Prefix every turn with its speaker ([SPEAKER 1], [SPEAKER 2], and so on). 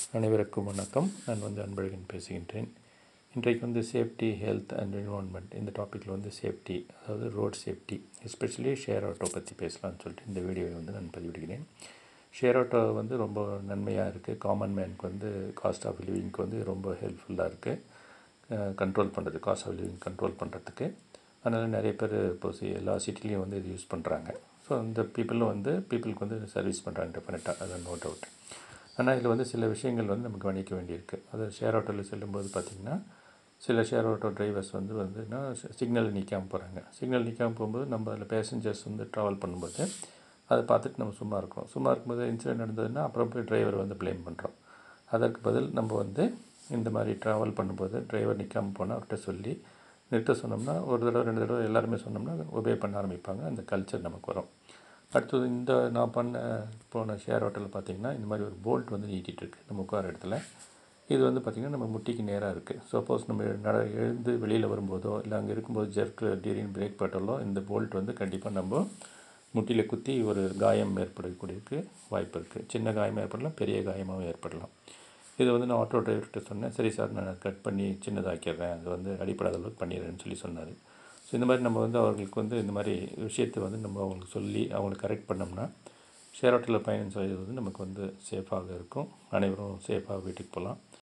[SPEAKER 1] அனைவருக்கும் வணக்கம் நான் வந்து அன்பழகன் பேசுகின்றேன் இன்றைக்கு வந்து சேஃப்டி ஹெல்த் அண்ட் என்வான்மெண்ட் இந்த டாப்பிக்கில் வந்து சேஃப்டி அதாவது road safety especially share auto பற்றி பேசலாம்னு சொல்லிட்டு இந்த வீடியோவை வந்து நான் பதிவிடுகிறேன் ஷேர் ஆட்டோ வந்து ரொம்ப நன்மையாக இருக்குது காமன் மேனுக்கு வந்து காஸ்ட் ஆஃப் லிவிங்க்கு வந்து ரொம்ப ஹெல்ப்ஃபுல்லாக இருக்குது கண்ட்ரோல் பண்ணுறது காஸ்ட் ஆஃப் லிவிங் கண்ட்ரோல் பண்ணுறதுக்கு அதனால் நிறைய பேர் இப்போ சி- எல்லா சிட்டிலையும் வந்து இது யூஸ் பண்ணுறாங்க ஸோ அந்த பீப்புளும் வந்து பீப்புளுக்கு வந்து சர்வீஸ் பண்ணுறாங்க டெஃபினட்டாக அது நோ டவுட் ஆனால் இதில் வந்து சில விஷயங்கள் வந்து நமக்கு கவனிக்க வேண்டியிருக்கு அது ஷேர் ஆட்டோவில் செல்லும்போது பார்த்திங்கன்னா சில ஷேர் ஆட்டோ டிரைவர்ஸ் வந்து வந்துன்னா சிக்னல் நிற்காம போகிறாங்க சிக்னல் நிற்காம போகும்போது நம்ம அதில் பேசஞ்சர்ஸ் வந்து ட்ராவல் பண்ணும்போது அதை பார்த்துட்டு நம்ம சும்மா இருக்கணும் சும்மா இருக்கும்போது இன்சிடென்ட் நடந்ததுன்னா அப்புறம் போய் டிரைவர் வந்து ப்ளேம் பண்ணுறோம் அதற்கு பதில் நம்ம வந்து இந்த மாதிரி ட்ராவல் பண்ணும்போது டிரைவர் நிற்காம போனால் அவர்கிட்ட சொல்லி நிறுத்த சொன்னோம்னா ஒரு தடவை ரெண்டு தடவை எல்லாருமே சொன்னோம்னா ஒபே பண்ண ஆரம்பிப்பாங்க அந்த கல்ச்சர் நமக்கு வரும் அடுத்தது இந்த நான் பண்ண போன ஷேர் ஹோட்டலில் பார்த்தீங்கன்னா இந்த மாதிரி ஒரு போல்ட் வந்து நீட்டிகிட்டு இருக்கு நம்ம உட்கார இடத்துல இது வந்து பார்த்திங்கன்னா நம்ம முட்டிக்கு நேராக இருக்குது சப்போஸ் நம்ம நட எழுந்து வெளியில் வரும்போதோ இல்லை அங்கே இருக்கும்போது ஜெர்க்கு டீரின் பிரேக் பட்டாலோ இந்த போல்ட் வந்து கண்டிப்பாக நம்ம முட்டியில் குத்தி ஒரு காயம் ஏற்படக்கூடியதுக்கு வாய்ப்பு இருக்குது சின்ன காயம் ஏற்படலாம் பெரிய காயமாகவும் ஏற்படலாம் இது வந்து நான் ஆட்டோ டிரைவர்கிட்ட சொன்னேன் சரி சார் நான் கட் பண்ணி சின்னதாக்கிடுறேன் அது வந்து அடிப்படாத அளவுக்கு பண்ணிடுறேன்னு சொல்லி சொன்னார் ஸோ இந்த மாதிரி நம்ம வந்து அவர்களுக்கு வந்து இந்த மாதிரி விஷயத்தை வந்து நம்ம அவங்களுக்கு சொல்லி அவங்களுக்கு கரெக்ட் பண்ணோம்னா ஷேர் ஆட்டோவில் பயணம் செய்வது வந்து நமக்கு வந்து சேஃபாக இருக்கும் அனைவரும் சேஃபாக வீட்டுக்கு போகலாம்